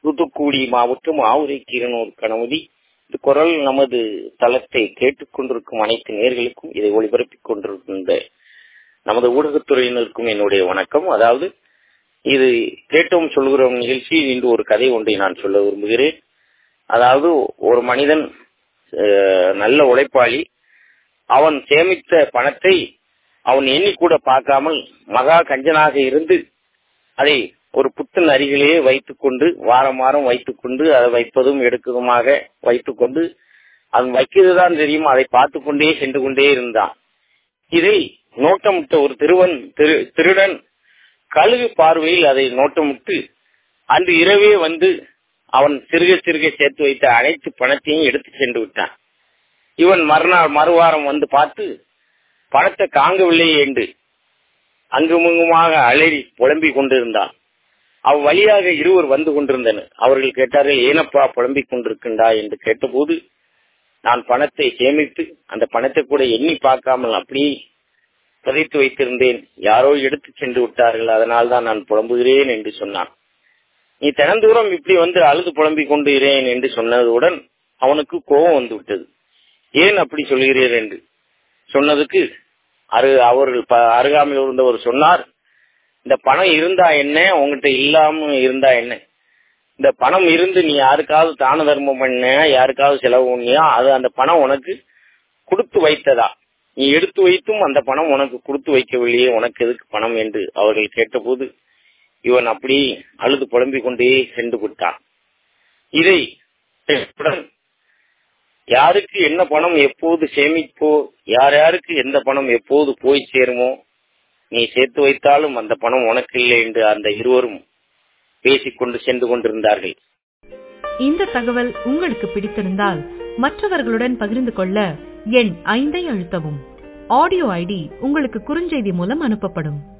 தூத்துக்குடி மாவட்டம் ஆவுரை கீரனூர் கணபதி இந்த குரல் நமது தளத்தை கேட்டுக்கொண்டிருக்கும் அனைத்து நேர்களுக்கும் இதை ஒளிபரப்பிக் கொண்டிருக்கின்ற நமது ஊடகத்துறையினருக்கும் என்னுடைய வணக்கம் அதாவது இது கேட்டோம் சொல்கிறோம் நிகழ்ச்சியில் இன்று ஒரு கதை ஒன்றை நான் சொல்ல விரும்புகிறேன் அதாவது ஒரு மனிதன் நல்ல உழைப்பாளி அவன் சேமித்த பணத்தை அவன் எண்ணி கூட பார்க்காமல் மகா கஞ்சனாக இருந்து அதை ஒரு புத்தன் அருகிலேயே வைத்துக் கொண்டு வாரம் வாரம் வைத்துக் கொண்டு அதை வைப்பதும் எடுக்கதுமாக வைத்துக் கொண்டு அவன் வைக்கிறதுதான் தெரியும் அதை பார்த்து கொண்டே சென்று கொண்டே இருந்தான் இதை நோட்டமிட்ட ஒரு திருவன் திருடன் கழுகு பார்வையில் அதை நோட்டமிட்டு அன்று இரவே வந்து அவன் சிறுக சிறுக சேர்த்து வைத்த அனைத்து பணத்தையும் எடுத்து சென்று விட்டான் இவன் மறுநாள் மறுவாரம் வந்து பார்த்து பணத்தை காங்கவில்லை என்று அங்குமுங்குமாக அலறி புலம்பிக் கொண்டிருந்தான் அவ் வழியாக இருவர் வந்து கொண்டிருந்தனர் அவர்கள் கேட்டார்கள் ஏனப்பா புலம்பிக் கொண்டிருக்கின்றா என்று கேட்டபோது நான் பணத்தை சேமித்து அந்த பணத்தை கூட எண்ணி பார்க்காமல் அப்படியே புதைத்து வைத்திருந்தேன் யாரோ எடுத்து சென்று விட்டார்கள் அதனால் தான் நான் புலம்புகிறேன் என்று சொன்னான் நீ தினந்தூரம் இப்படி வந்து அழுது புலம்பிக் கொண்டுகிறேன் என்று சொன்னதுடன் அவனுக்கு கோபம் வந்து விட்டது ஏன் அப்படி சொல்கிறீர் என்று சொன்னதுக்கு அரு அவர்கள் அருகாமையில் இருந்தவர் சொன்னார் இந்த பணம் இருந்தா என்ன உங்ககிட்ட இல்லாம இருந்தா என்ன இந்த பணம் இருந்து நீ யாருக்காவது தான தர்மம் பண்ண யாருக்காவது செலவு பண்ணியா அது அந்த பணம் உனக்கு கொடுத்து வைத்ததா நீ எடுத்து வைத்தும் அந்த பணம் உனக்கு கொடுத்து வைக்கவில்லையே உனக்கு எதுக்கு பணம் என்று அவர்கள் கேட்டபோது இவன் அப்படி அழுது புலம்பிக் கொண்டே சென்று விட்டான் இதை யாருக்கு என்ன பணம் எப்போது சேமிப்போ யார் யாருக்கு எந்த பணம் எப்போது போய் சேருமோ நீ சேர்த்து வைத்தாலும் அந்த பணம் உனக்கு இல்லை என்று அந்த இருவரும் பேசிக்கொண்டு சென்று கொண்டிருந்தார்கள் இந்த தகவல் உங்களுக்கு பிடித்திருந்தால் மற்றவர்களுடன் பகிர்ந்து கொள்ள எண் ஐந்தை அழுத்தவும் ஆடியோ ஐடி உங்களுக்கு குறுஞ்செய்தி மூலம் அனுப்பப்படும்